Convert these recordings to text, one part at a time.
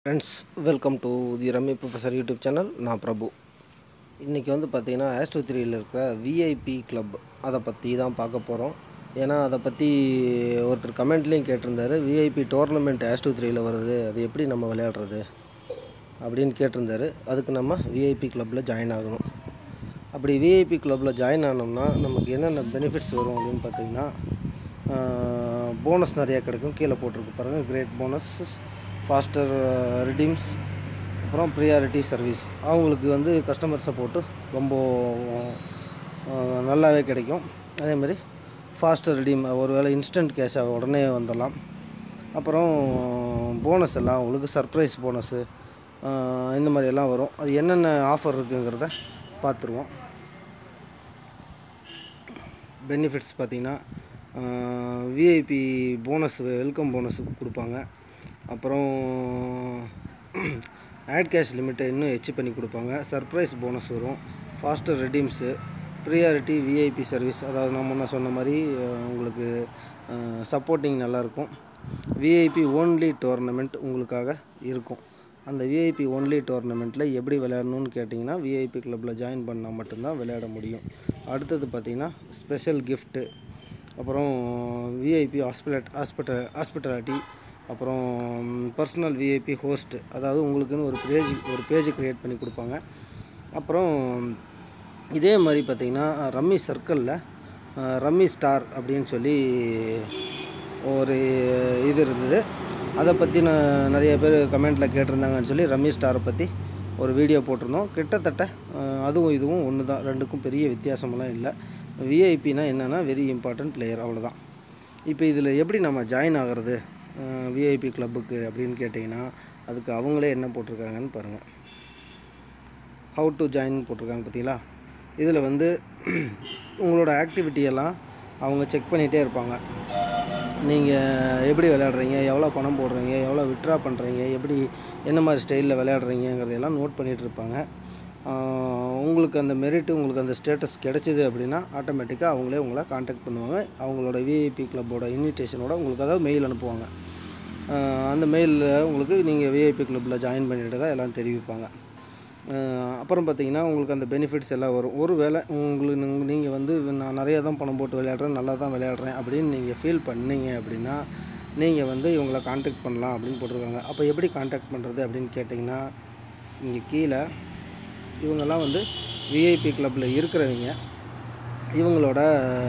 friends welcome to the rummy professor YouTube channel நான் பிரபு இன்றைக்கி வந்து பார்த்திங்கன்னா ஆஸ்ட்ரோ த்ரீயில் இருக்கிற விஐபி கிளப் அதை பற்றி தான் பார்க்க போகிறோம் ஏன்னா அதை பற்றி ஒருத்தர் கமெண்ட்லேயும் கேட்டிருந்தாரு விஐபி டோர்னமெண்ட் ஆஸ்ட்ரோ த்ரீயில் வருது அது எப்படி நம்ம விளையாடுறது அப்படின்னு கேட்டிருந்தாரு அதுக்கு நம்ம விஐபி கிளப்பில் ஜாயின் ஆகணும் அப்படி விஐபி கிளப்பில் ஜாயின் ஆனோம்னா நமக்கு என்னென்ன பெனிஃபிட்ஸ் வரும் அப்படின்னு பார்த்தீங்கன்னா போனஸ் நிறையா கிடைக்கும் கீழே போட்டிருக்கு பாருங்கள் கிரேட் போனஸ் ஃபாஸ்டர் ரிடீம்ஸ் அப்புறம் ப்ரியாரிட்டி சர்வீஸ் அவங்களுக்கு வந்து கஸ்டமர் சப்போர்ட்டு ரொம்ப அஹ், நல்லாவே கிடைக்கும் அதேமாதிரி ஃபாஸ்டர் ரிடீம் ஒருவேளை இன்ஸ்டன்ட் கேஷாக உடனே வந்துடலாம் அப்புறம் போனஸ் எல்லாம் உங்களுக்கு சர்ப்ரைஸ் போனஸு இந்த மாதிரி எல்லாம் வரும் அது என்னென்ன ஆஃபர் இருக்குங்கிறத பார்த்துருவோம் பெனிஃபிட்ஸ் பார்த்திங்கன்னா விஐபி போனஸ் வெல்கம் போனஸ் கொடுப்பாங்க அப்புறம் ஆட் கேஷ் லிமிட்டை இன்னும் எச்சு பண்ணி கொடுப்பாங்க சர்ப்ரைஸ் போனஸ் வரும் faster redeems priority VIP service அதாவது நான் முன்ன சொன்ன மாதிரி அஹ், உங்களுக்கு சப்போர்ட்டிங் நல்லாயிருக்கும் விஐபி ஓன்லி டோர்னமெண்ட் உங்களுக்காக இருக்கும் அந்த விஐபி ஒன்லி டோர்னமெண்ட்டில் எப்படி விளையாடணும்னு கேட்டிங்கன்னா விஐபி கிளப்பில் ஜாயின் பண்ணால் மட்டும்தான் விளையாட முடியும் அடுத்தது பார்த்திங்கன்னா ஸ்பெஷல் கிஃப்ட்டு அப்புறம் விஐபி ஹாஸ்பிட்டல் ஹாஸ்பிட்டல் ஹாஸ்பிட்டாலிட்டி அப்புறம் பர்சனல் விஐபி ஹோஸ்ட் அதாவது உங்களுக்குன்னு ஒரு பேஜ் ஒரு பேஜ் க்ரியேட் பண்ணி கொடுப்பாங்க அப்புறம் இதே மாதிரி பார்த்திங்கன்னா ரம்மி சர்க்கிளில் ரம்மி ஸ்டார் அப்படின்னு சொல்லி ஒரு இது இருந்தது அதை பற்றி நான் நிறைய பேர் கமெண்ட்டில் கேட்டிருந்தாங்கன்னு சொல்லி ரம்மி ஸ்டாரை பற்றி ஒரு வீடியோ போட்டிருந்தோம் கிட்டத்தட்ட அஹ், அதுவும் இதுவும் ஒன்று தான் ரெண்டுக்கும் பெரிய வித்தியாசமெல்லாம் இல்லை விஐபினா என்னென்னா வெரி இம்பார்ட்டன்ட் பிளேயர் அவ்வளோதான் இப்போ இதில் எப்படி நம்ம ஜாயின் ஆகிறது விஐபி கிளப்புக்கு அப்படின்னு கேட்டிங்கன்னா அதுக்கு அவங்களே என்ன போட்டிருக்காங்கன்னு பாருங்கள் ஹவு டு ஜாயின் போட்டிருக்காங்க பார்த்தீங்களா இதில் வந்து உங்களோட ஆக்டிவிட்டி எல்லாம் அவங்க செக் பண்ணிகிட்டே இருப்பாங்க நீங்கள் எப்படி விளையாடுறீங்க எவ்வளோ பணம் போடுறீங்க எவ்வளோ விட்ரா பண்ணுறீங்க எப்படி என்ன மாதிரி ஸ்டைலில் விளையாடுறீங்கிறதையெல்லாம் நோட் பண்ணிகிட்டு இருப்பாங்க ஆஹ் உங்களுக்கு அந்த மெரிட் உங்களுக்கு அந்த ஸ்டேட்டஸ் கிடைச்சிது அப்படின்னா ஆட்டோமேட்டிக்காக அவங்களே உங்களை காண்டாக்ட் பண்ணுவாங்க அவங்களோட விஐபி கிளப்போட இன்விடேஷனோட உங்களுக்கு அதாவது மெயில் அனுப்புவாங்க ஆஹ் அந்த மெயிலில் உங்களுக்கு நீங்கள் விஐபி கிளப்பில் ஜாயின் பண்ணிட்டு தான் எல்லாம் தெரிவிப்பாங்க அஹ் அப்புறம் பார்த்தீங்கன்னா உங்களுக்கு அந்த பெனிஃபிட்ஸ் எல்லாம் வரும் ஒரு வேளை உங்களுக்கு நீங்கள் வந்து நான் நிறைய தான் பணம் போட்டு விளையாடுறேன் நல்லா தான் விளையாடுறேன் அப்படின்னு நீங்கள் ஃபீல் பண்ணீங்க அப்படின்னா நீங்கள் வந்து இவங்களை காண்டாக்ட் பண்ணலாம் அப்படின்னு போட்டிருக்காங்க அப்போ எப்படி காண்டாக்ட் பண்ணுறது அப்படின்னு கேட்டிங்கன்னா இங்கே கீழே இவங்கெல்லாம் வந்து விஐபி கிளப்பில் இருக்கிறவங்க இவங்களோட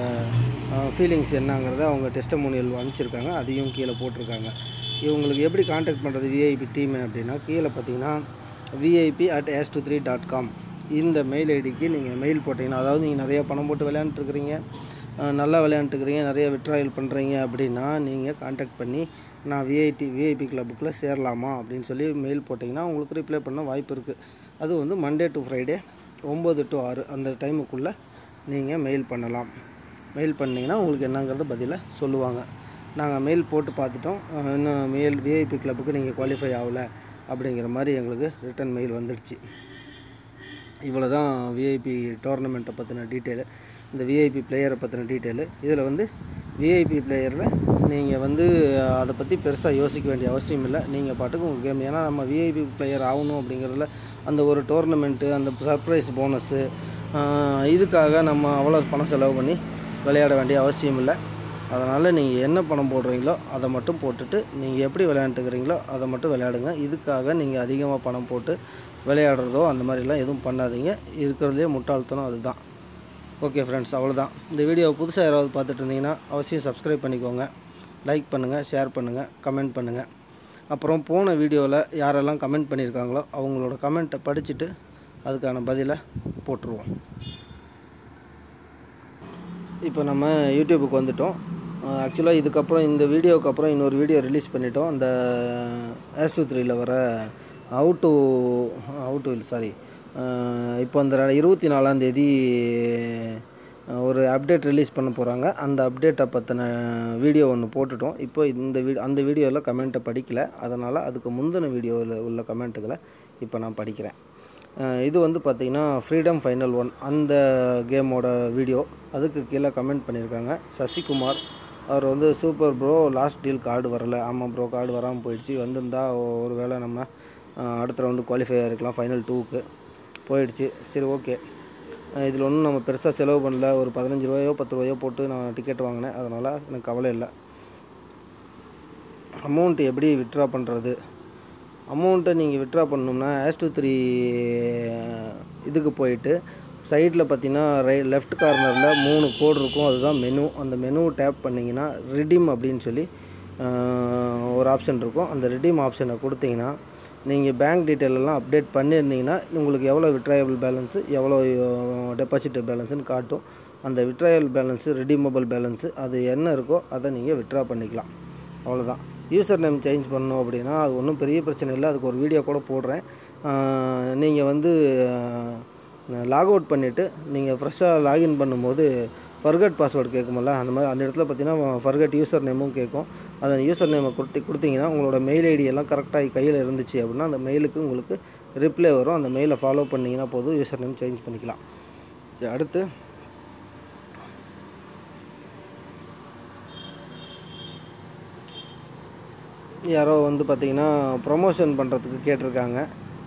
ஃபீலிங்ஸ் என்னங்கிறத அவங்க டெஸ்டமோனியல் அனுப்பிச்சிருக்காங்க அதையும் கீழே போட்டிருக்காங்க இவங்களுக்கு எப்படி காண்டாக்ட் பண்ணுறது விஐபி டீம் அப்படின்னா கீழே பார்த்தீங்கன்னா VIP at ace two three dot com இந்த மெயில் ஐடிக்கு நீங்கள் மெயில் போட்டிங்கன்னா அதாவது நீங்கள் நிறைய பணம் போட்டு விளையாண்டுருக்கிறீங்க நல்லா விளையாண்டுருக்கிறீங்க நிறைய விட்ராயல் பண்ணுறீங்க அப்படின்னா நீங்கள் காண்டாக்ட் பண்ணி நான் விஐடி விஐபி கிளப்புக்குள்ளே சேரலாமா அப்படின்னு சொல்லி மெயில் போட்டிங்கன்னா உங்களுக்கு ரிப்ளை பண்ண வாய்ப்பு இருக்குது அது வந்து மண்டே டு ஃப்ரைடே ஒம்பது டு ஆறு அந்த டைமுக்குள்ளே நீங்கள் மெயில் பண்ணலாம் மெயில் பண்ணிங்கன்னா உங்களுக்கு என்னங்கிறத பதிலை சொல்லுவாங்க நாங்கள் மெயில் போட்டு பார்த்துட்டோம் அஹ் இன்னும் மெயில் விஐபி கிளப்புக்கு நீங்கள் குவாலிஃபை ஆகலை அப்படிங்கிற மாதிரி எங்களுக்கு ரிட்டன் மெயில் வந்துடுச்சு இவ்வளோ தான் விஐபி டோர்னமெண்ட்டை பற்றின டீட்டெயிலு இந்த விஐபி பிளேயரை பற்றின டீட்டெயிலு இதில் வந்து விஐபி பிளேயரில் நீங்கள் வந்து அதை பற்றி பெருசாக யோசிக்க வேண்டிய அவசியம் இல்லை நீங்கள் பாட்டுக்கு உங்கள் கேம் ஏன்னா நம்ம விஐபி பிளேயர் ஆகணும் அப்படிங்கிறதுல அந்த ஒரு டோர்னமெண்ட்டு அந்த சர்ப்ரைஸ் போனஸ்ஸு இதுக்காக நம்ம அவ்வளோ பணம் செலவு பண்ணி விளையாட வேண்டிய அவசியம் இல்லை அதனால் நீங்கள் என்ன பணம் போடுறீங்களோ அதை மட்டும் போட்டுட்டு நீங்கள் எப்படி விளையாண்டுக்கிறீங்களோ அதை மட்டும் விளையாடுங்க இதுக்காக நீங்கள் அதிகமாக பணம் போட்டு விளையாடுறதோ அந்த மாதிரிலாம் எதுவும் பண்ணாதீங்க இருக்கிறதுலே முட்டாள்தனம் அதுதான் ஓகே ஃப்ரெண்ட்ஸ் அவ்வளோதான் இந்த வீடியோவை புதுசாக யாராவது பார்த்துட்டு இருந்தீங்கன்னா அவசியம் சப்ஸ்கிரைப் பண்ணிக்கோங்க லைக் பண்ணுங்கள் ஷேர் பண்ணுங்கள் கமெண்ட் பண்ணுங்கள் அப்புறம் போன வீடியோவில் யாரெல்லாம் கமெண்ட் பண்ணியிருக்காங்களோ அவங்களோட கமெண்ட்டை படிச்சுட்டு அதுக்கான பதிலை போட்டுருவோம் இப்போ நம்ம யூடியூபுக்கு வந்துட்டோம் ஆக்சுவலாக இதுக்கப்புறம் இந்த வீடியோவுக்கு அப்புறம் இன்னொரு வீடியோ ரிலீஸ் பண்ணிட்டோம் அந்த ஆஸ் டூ த்ரீயில் வர out to out to sorry இப்போ அந்த இருபத்தி நாலாந்தேதி ஒரு அப்டேட் ரிலீஸ் பண்ண போகிறாங்க அந்த அப்டேட்டை பற்றின வீடியோ ஒன்று போட்டுட்டோம் இப்போ இந்த வீ அந்த வீடியோவில் கமெண்ட்டை படிக்கல அதனால் அதுக்கு முந்தின வீடியோவில் உள்ள கமெண்ட்டுகளை இப்போ நான் படிக்கிறேன் அஹ் இது வந்து பார்த்திங்கன்னா ஃப்ரீடம் ஃபைனல் ஒன் அந்த கேமோட வீடியோ அதுக்கு கீழே கமெண்ட் பண்ணியிருக்காங்க சசிகுமார் அவர் வந்து super bro last deal card வரல ஆமாம் ப்ரோ கார்டு வராமல் போயிடுச்சு வந்திருந்தா ஒரு வேளை நம்ம அடுத்த ரவுண்டு குவாலிஃபை ஆகிருக்கலாம் ஃபைனல் டூக்கு போயிடுச்சு சரி ஓகே இதில் ஒன்றும் நம்ம பெருசாக செலவு பண்ணல ஒரு பதினஞ்சு ரூபாயோ பத்து ரூபாயோ போட்டு நான் டிக்கெட் வாங்கினேன் அதனால் எனக்கு கவலை இல்லை அமௌண்ட் எப்படி விட்ரா பண்ணுறது அமௌண்ட்டை நீங்கள் விட்ரா பண்ணணும்னா ஆஸ் டூ த்ரீ இதுக்கு போயிட்டு சைடில் பார்த்தீங்கன்னா ரை லெஃப்ட் கார்னரில் மூணு கோடு இருக்கும் அதுதான் மெனு அந்த மெனு டேப் பண்ணிங்கன்னா ரிடீம் அப்படின்னு சொல்லி ஆஹ், ஒரு ஆப்ஷன் இருக்கும் அந்த ரிடீம் ஆப்ஷனை கொடுத்தீங்கன்னா நீங்கள் பேங்க் டீட்டெயில் எல்லாம் அப்டேட் பண்ணியிருந்தீங்கன்னா உங்களுக்கு எவ்வளோ விட்ராயபிள் பேலன்ஸு எவ்வளோ டெபாசிட் பேலன்ஸுன்னு காட்டும் அந்த விட்ராயல் பேலன்ஸு ரிடீமபிள் பேலன்ஸு அது என்ன இருக்கோ அதை நீங்கள் விட்ரா பண்ணிக்கலாம் அவ்வளோதான் யூசர் நேம் சேஞ்ச் பண்ணணும் அப்படின்னா அது ஒன்றும் பெரிய பிரச்சனை இல்லை அதுக்கு ஒரு வீடியோ கூட போடுறேன் நீங்கள் வந்து லாக் அவுட் பண்ணிவிட்டு நீங்கள் ஃப்ரெஷ்ஷாக லாகின் பண்ணும்போது ஃபர்கட் பாஸ்வேர்டு கேட்குமல்ல அந்த மாதிரி அந்த இடத்துல பார்த்தீங்கன்னா ஃபர்கட் யூசர் நேமும் கேட்கும் அந்த யூசர் நேமை கொடுத்து கொடுத்தீங்கன்னா உங்களோட மெயில் ஐடி எல்லாம் கரெக்டாக கையில் இருந்துச்சு அப்படின்னா அந்த மெயிலுக்கு உங்களுக்கு ரிப்ளை வரும் அந்த மெயிலை ஃபாலோ பண்ணிங்கன்னா போதும் யூசர் நேம் சேஞ்ச் பண்ணிக்கலாம் சரி அடுத்து யாரோ வந்து பார்த்தீங்கன்னா ப்ரொமோஷன் பண்ணுறதுக்கு கேட்டிருக்காங்க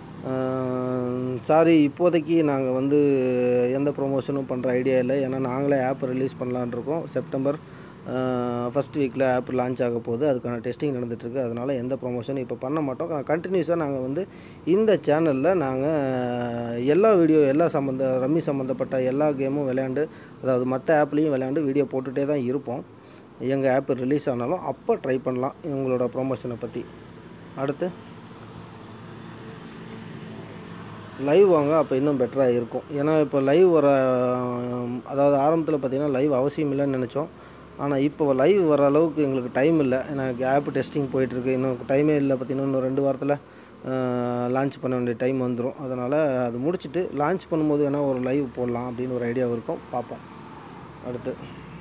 சாரி இப்போதைக்கு நாங்கள் வந்து எந்த ப்ரொமோஷனும் பண்ணுற ஐடியா இல்லை ஏன்னா நாங்களே ஆப் ரிலீஸ் பண்ணலான்னு இருக்கோம் செப்டம்பர் ஃபஸ்ட் வீக்கில் ஆப் லான்ச் ஆக போகுது அதுக்கான டெஸ்டிங் நடந்துகிட்ருக்கு அதனால் எந்த ப்ரொமோஷனும் இப்போ பண்ண மாட்டோம் கண்டினியூஸாக நாங்கள் வந்து இந்த சேனலில் நாங்கள் எல்லா வீடியோ எல்லா சம்மந்த ரம்மி சம்மந்தப்பட்ட எல்லா கேமும் விளையாண்டு அதாவது மற்ற ஆப்லேயும் விளையாண்டு வீடியோ போட்டுகிட்டே தான் இருப்போம் எங்கள் ஆப் ரிலீஸ் ஆனாலும் அப்போ ட்ரை பண்ணலாம் உங்களோட ப்ரொமோஷனை பற்றி அடுத்து லைவ் வாங்க அப்போ இன்னும் பெட்டராக இருக்கும் ஏன்னா இப்போ லைவ் வர அதாவது ஆரம்பத்தில் பார்த்தீங்கன்னா லைவ் அவசியம் இல்லைன்னு நினச்சோம் ஆனால் இப்போ லைவ் வர அளவுக்கு எங்களுக்கு டைம் இல்லை எனக்கு ஆப் டெஸ்டிங் போயிட்டுருக்கு இன்னும் டைமே இல்லை பார்த்தீங்கன்னா இன்னும் ரெண்டு வாரத்தில் லான்ச் பண்ண வேண்டிய டைம் வந்துடும் அதனால் அது முடிச்சுட்டு லான்ச் பண்ணும்போது வேணால் ஒரு லைவ் போடலாம் அப்படின்னு ஒரு ஐடியா இருக்கும் பார்ப்போம் அடுத்து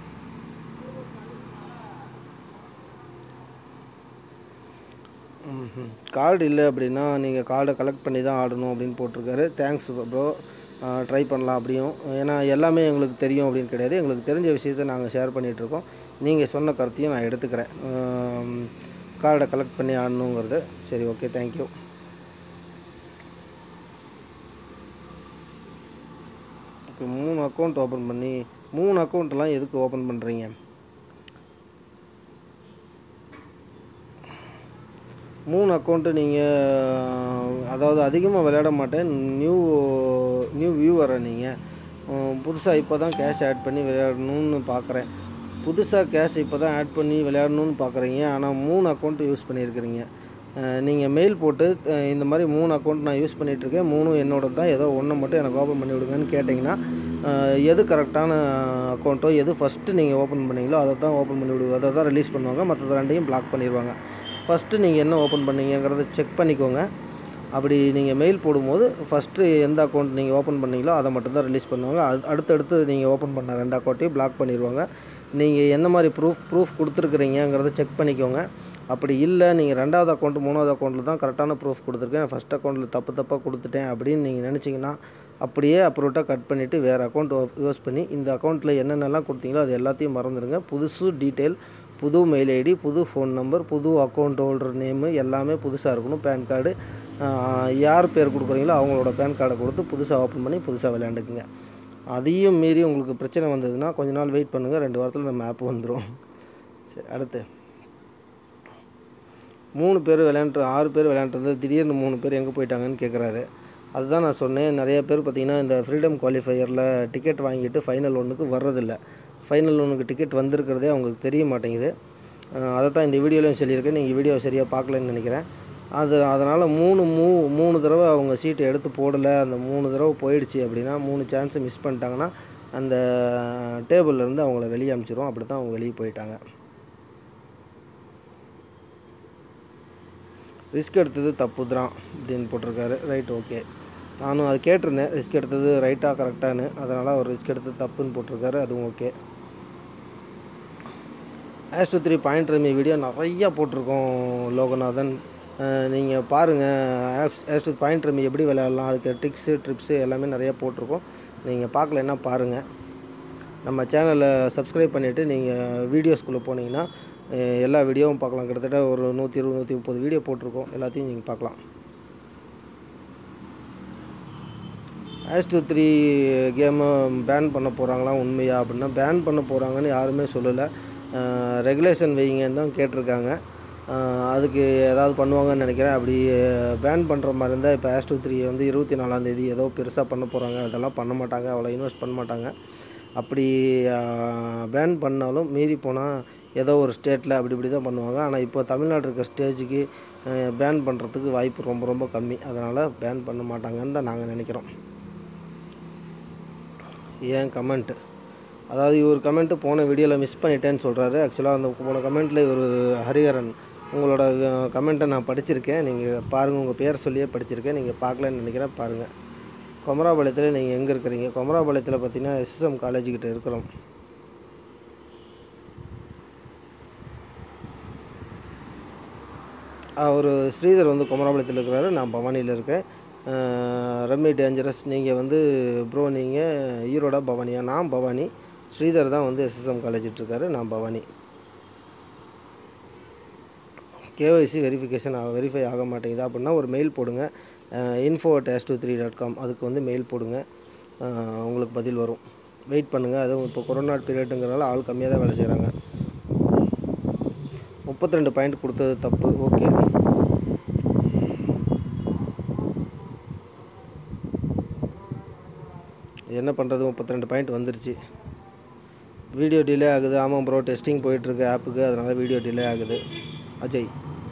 கார்டு இல்லை அப்படின்னா நீங்கள் கார்டை கலெக்ட் பண்ணி தான் ஆடணும் அப்படின்னு போட்டிருக்காரு தேங்க்ஸ் ப்ரோ ட்ரை பண்ணலாம் அப்படியும் ஏன்னா எல்லாமே எங்களுக்கு தெரியும் அப்படின்னு கிடையாது எங்களுக்கு தெரிஞ்ச விஷயத்தை நாங்கள் ஷேர் பண்ணிகிட்ருக்கோம் நீங்கள் சொன்ன கருத்தையும் நான் எடுத்துக்கிறேன் கார்டை கலெக்ட் பண்ணி ஆடணுங்கிறது சரி ஓகே தேங்க்யூ இப்போ மூணு அக்கௌண்ட் ஓப்பன் பண்ணி மூணு அக்கௌண்ட்லாம் எதுக்கு ஓப்பன் பண்ணுறீங்க மூணு அக்கௌண்ட்டு நீங்கள் அதாவது அதிகமாக விளையாட மாட்டேன் நியூ நியூ வியூவரை நீங்கள் புதுசாக இப்போ தான் கேஷ் ஆட் பண்ணி விளையாடணும்னு பார்க்குறேன் புதுசாக கேஷ் இப்போ தான் ஆட் பண்ணி விளையாடணும்னு பார்க்குறீங்க ஆனால் மூணு அக்கௌண்ட்டு யூஸ் பண்ணியிருக்கிறீங்க நீங்கள் மெயில் போட்டு அஹ், இந்த மாதிரி மூணு அக்கௌண்ட் நான் யூஸ் பண்ணிகிட்ருக்கேன் மூணும் என்னோட தான் ஏதோ ஒன்று மட்டும் எனக்கு ஓப்பன் பண்ணி விடுங்கன்னு கேட்டிங்கன்னா அஹ், எது கரெக்டான அக்கௌண்ட்டோ எது ஃபஸ்ட்டு நீங்கள் ஓப்பன் பண்ணீங்களோ அதை தான் ஓப்பன் பண்ணி விடுவோம் அதை தான் ரிலீஸ் பண்ணுவாங்க மற்றது ரெண்டையும் பிளாக் பண்ணிடுவாங்க ஃபஸ்ட்டு நீங்கள் என்ன ஓப்பன் பண்ணீங்கங்கிறத செக் பண்ணிக்கோங்க அப்படி நீங்கள் மெயில் போடும்போது ஃபஸ்ட்டு எந்த அக்கௌண்ட் நீங்கள் ஓப்பன் பண்ணீங்களோ அதை மட்டும்தான் ரிலீஸ் பண்ணுவாங்க அது அடுத்தடுத்து நீங்கள் ஓப்பன் பண்ண ரெண்டு அக்கௌண்ட்டையும் பிளாக் பண்ணிடுவாங்க நீங்கள் எந்த மாதிரி ப்ரூஃப் ப்ரூஃப் கொடுத்துருக்குறீங்கிறத செக் பண்ணிக்கோங்க அப்படி இல்லை நீங்கள் ரெண்டாவது அக்கௌண்ட் மூணாவது அக்கௌண்ட்டில் தான் கரெக்டான ப்ரூஃப் கொடுத்துருக்கேன் ஃபஸ்ட் அக்கௌண்ட்டில் தப்பு தப்பாக கொடுத்துட்டேன் அப்படின்னு நீங்கள் நினச்சிங்கன்னா அப்படியே அப்ரூட்டாக கட் பண்ணிவிட்டு வேறு அக்கௌண்ட் யூஸ் பண்ணி இந்த அக்கௌண்ட்டில் என்னென்னலாம் கொடுத்தீங்களோ அது எல்லாத்தையும் மறந்துடுங்க புதுசு டீட்டெயில் புது மெயில் ஐடி புது ஃபோன் நம்பர் புது அக்கௌண்ட் ஹோல்டர் நேமு எல்லாமே புதுசாக இருக்கணும் பேன் கார்டு யார் பேர் கொடுக்குறீங்களோ அவங்களோட பேன் கார்டை கொடுத்து புதுசாக ஓப்பன் பண்ணி புதுசாக விளையாண்டுக்குங்க அதையும் மீறி உங்களுக்கு பிரச்சனை வந்ததுன்னா கொஞ்ச நாள் வெயிட் பண்ணுங்கள் ரெண்டு வாரத்தில் நம்ம ஆப் வந்துடும் சரி அடுத்து மூணு பேர் விளையாண்டு ஆறு பேர் விளையாண்டுருந்தது திடீர்னு மூணு பேர் எங்கே போயிட்டாங்கன்னு கேட்குறாரு அதுதான் நான் சொன்னேன் நிறைய பேர் பார்த்திங்கன்னா இந்த ஃப்ரீடம் குவாலிஃபையரில் டிக்கெட் வாங்கிட்டு ஃபைனல் ஒன்றுக்கு வர்றதில்ல ஃபைனல் ஒன்றுக்கு டிக்கெட் வந்திருக்கிறதே அவங்களுக்கு தெரிய மாட்டேங்குது அதை தான் இந்த வீடியோலையும் சொல்லியிருக்கேன் நீங்கள் வீடியோ சரியாக பார்க்கலன்னு நினைக்கிறேன் அது அதனால் மூணு மூ மூணு தடவை அவங்க சீட்டை எடுத்து போடலை அந்த மூணு தடவை போயிடுச்சு அப்படின்னா மூணு சான்ஸை மிஸ் பண்ணிட்டாங்கன்னா அந்த டேபிள்லேருந்து அவங்கள வெளியே அனுப்பிச்சிரும் அப்படி தான் அவங்க வெளியே போயிட்டாங்க ரிஸ்க் எடுத்தது தப்பு தான் அப்படின்னு போட்டிருக்காரு ரைட் ஓகே நானும் அது கேட்டிருந்தேன் ரிஸ்க் எடுத்தது ரைட்டாக கரெக்டானு அதனால் அவர் ரிஸ்க் எடுத்தது தப்புன்னு போட்டிருக்காரு அதுவும் okay astro three point rummy video நிறையா போட்டிருக்கோம் லோகநாதன் நீங்கள் பாருங்கள் ஆப்ஸ் ஆஸ்ட்ரோ பாயிண்ட் ரமி எப்படி விளையாடலாம் அதுக்கு ட்ரிக்ஸு ட்ரிப்ஸு எல்லாமே நிறையா போட்டிருக்கோம் நீங்கள் பார்க்கலன்னா பாருங்கள் நம்ம சேனலை சப்ஸ்கிரைப் பண்ணிவிட்டு நீங்கள் வீடியோஸ்குள்ளே போனீங்கன்னா அஹ், எல்லா வீடியோவும் பார்க்கலாம் கிட்டத்தட்ட ஒரு நூற்றி இருபது நூற்றி முப்பது வீடியோ போட்டிருக்கோம் எல்லாத்தையும் நீங்கள் பார்க்கலாம் ace two three game ban பண்ண போகிறாங்களா உண்மையா அப்படின்னா பேன் பண்ண போகிறாங்கன்னு யாருமே சொல்லலை ரெகுலேஷன் வைங்கன்னு தான் கேட்டிருக்காங்க அஹ் அதுக்கு ஏதாவது பண்ணுவாங்கன்னு நினைக்கிறேன் அப்படி பேன் பண்ணுற மாதிரி இருந்தால் இப்போ ஆஸ் டூ த்ரீ வந்து இருபத்தி நாலாந்தேதி ஏதோ பெருசாக பண்ண போகிறாங்க அதெல்லாம் பண்ண மாட்டாங்க அவ்வளோ இன்வெஸ்ட் பண்ண மாட்டாங்க அப்படி பேன் பண்ணாலும் மீறி போனால் ஏதோ ஒரு ஸ்டேட்டில் அப்படி இப்படி தான் பண்ணுவாங்க ஆனால் இப்போ தமிழ்நாடு இருக்க ஸ்டேஜுக்கு பேன் பண்ணுறதுக்கு வாய்ப்பு ரொம்ப ரொம்ப கம்மி அதனால் பேன் பண்ண மாட்டாங்கன்னு தான் நாங்கள் நினைக்கிறோம் ஏன் கமெண்ட்டு அதாவது இவர் கமெண்ட்டு போன வீடியோவில் மிஸ் பண்ணிட்டேன்னு சொல்கிறாரு ஆக்சுவலாக அந்த போன கமெண்ட்டில் இவர் ஹரிஹரன் உங்களோட கமெண்ட்டை நான் படிச்சிருக்கேன் நீங்கள் பாருங்கள் உங்கள் பேர் சொல்லியே படிச்சிருக்கேன் நீங்கள் பார்க்கலன்னு நினைக்கிறேன் பாருங்கள் குமராபாளையத்தில் நீங்கள் எங்கே இருக்கிறீங்க குமராபாளையத்தில் பார்த்தீங்கன்னா எஸ்எஸ்எம் காலேஜ் கிட்ட இருக்கிறோம் அவர் ஸ்ரீதர் வந்து குமராபாளையத்தில் இருக்கிறாரு நான் பவானியில் இருக்கேன் அஹ் ரம்மி டேஞ்சரஸ் நீங்கள் வந்து ப்ரோ நீங்கள் ஈரோடா பவானியா நான் பவானி ஸ்ரீதர் தான் வந்து எஸ்எஸ்எம் காலேஜ் இருக்காரு நான் பவானி கேஒய்சி வெரிஃபிகேஷன் வெரிஃபை ஆக மாட்டேங்குது அப்படின்னா ஒரு மெயில் போடுங்க இன்ஃபோ டேஸ் டூ த்ரீ டாட் காம் அதுக்கு வந்து மெயில் போடுங்க அஹ் உங்களுக்கு பதில் வரும் வெயிட் பண்ணுங்கள் அதுவும் இப்போ கொரோனா பீரியடுங்கிறனால ஆள் கம்மியாக தான் வேலை செய்கிறாங்க முப்பத்தி ரெண்டு பாயிண்ட் கொடுத்தது தப்பு ஓகே என்ன பண்ணுறது முப்பத்தி ரெண்டு பாயிண்ட் வந்துருச்சு வீடியோ டிலே ஆகுது ஆமாம் ப்ரோ டெஸ்டிங் போயிட்டுருக்கு ஆப்புக்கு அதனால் வீடியோ டிலே ஆகுது அஜய்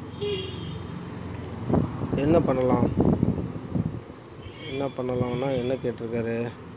என்ன பண்ணலாம் என்ன பண்ணலாம்னா என்ன கேட்டிருக்காரு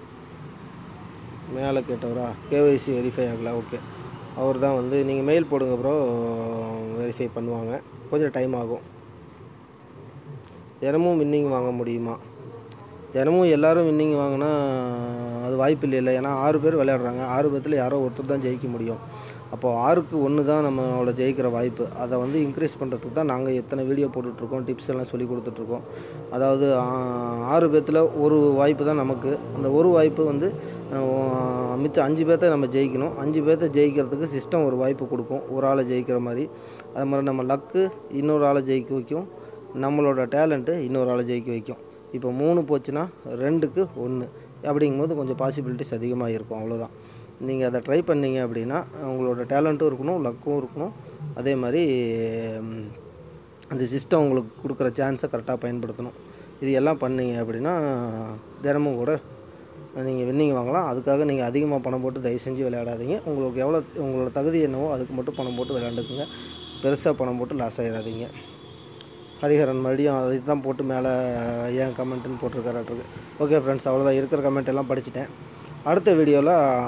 மேலே கேட்டவரா கேஒய்சி வெரிஃபை ஆகல ஓகே அவர் தான் வந்து நீங்கள் மெயில் போடுங்க ப்ரோ வெரிஃபை பண்ணுவாங்க கொஞ்சம் டைம் ஆகும் தினமும் வின்னிங் வாங்க முடியுமா தினமும் எல்லாரும் வின்னிங் வாங்கினா அது வாய்ப்பு இல்லை ஏன்னா ஆறு பேர் விளையாடுறாங்க ஆறு பேர்த்தில் யாரோ ஒருத்தர் தான் ஜெயிக்க முடியும் அப்போது ஆறுக்கு ஒன்று தான் நம்மளோட ஜெயிக்கிற வாய்ப்பு அதை வந்து இன்க்ரீஸ் பண்ணுறதுக்கு தான் நாங்கள் எத்தனை வீடியோ போட்டுட்ருக்கோம் டிப்ஸ் எல்லாம் சொல்லி கொடுத்துட்ருக்கோம் அதாவது ஆ- ஆறு பேர்த்தில் ஒரு வாய்ப்பு தான் நமக்கு அந்த ஒரு வாய்ப்பு வந்து அஹ், மிச்சம் அஞ்சு பேர்த்த நம்ம ஜெயிக்கணும் அஞ்சு பேர்த்த ஜெயிக்கிறதுக்கு சிஸ்டம் ஒரு வாய்ப்பு கொடுக்கும் ஒரு ஆளை ஜெயிக்கிற மாதிரி அது மாதிரி நம்ம லக்கு இன்னொரு ஆளை ஜெயிக்க வைக்கும் நம்மளோட டேலண்ட்டு இன்னொரு ஆளை ஜெயிக்க வைக்கும் இப்போ மூணு போச்சுன்னா ரெண்டுக்கு ஒன்று அப்படிங்கும்போது கொஞ்சம் பாசிபிலிட்டிஸ் அதிகமாக இருக்கும் அவ்வளோதான் நீங்கள் அதை ட்ரை பண்ணீங்க அப்படின்னா உங்களோட டேலண்ட்டும் இருக்கணும் லக்கும் இருக்கணும் அதே மாதிரி ம், அந்த சிஸ்டம் உங்களுக்கு கொடுக்குற சான்ஸை கரெக்டாக பயன்படுத்தணும் இது எல்லாம் பண்ணீங்க அப்படின்னா தினமும் கூட நீங்கள் வின்னிங் வாங்கலாம் அதுக்காக நீங்கள் அதிகமாக பணம் போட்டு தயவு செஞ்சு விளையாடாதீங்க உங்களுக்கு எவ்வளோ உங்களோட தகுதி என்னவோ அதுக்கு மட்டும் பணம் போட்டு விளையாண்டுக்குங்க பெருசாக பணம் போட்டு லாஸ் ஆகிடாதீங்க ஹரிஹரன் மறுபடியும் அதை தான் போட்டு மேலே ஏன் கமெண்ட்டுன்னு போட்டிருக்காராட்ருக்கு ஓகே ஃப்ரெண்ட்ஸ் அவ்வளோதான் இருக்கிற கமெண்ட் எல்லாம் படிச்சிட்டேன் அடுத்த வீடியோவில்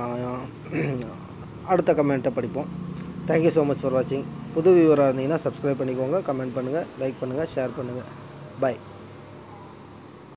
அடுத்த கமெண்ட்டை படிப்போம் தேங்க்யூ ஸோ மச் ஃபார் வாட்சிங் புது வியூவராக இருந்தீங்கன்னா சப்ஸ்கிரைப் பண்ணிக்கோங்க கமெண்ட் பண்ணுங்கள் லைக் பண்ணுங்கள் ஷேர் பண்ணுங்கள் பை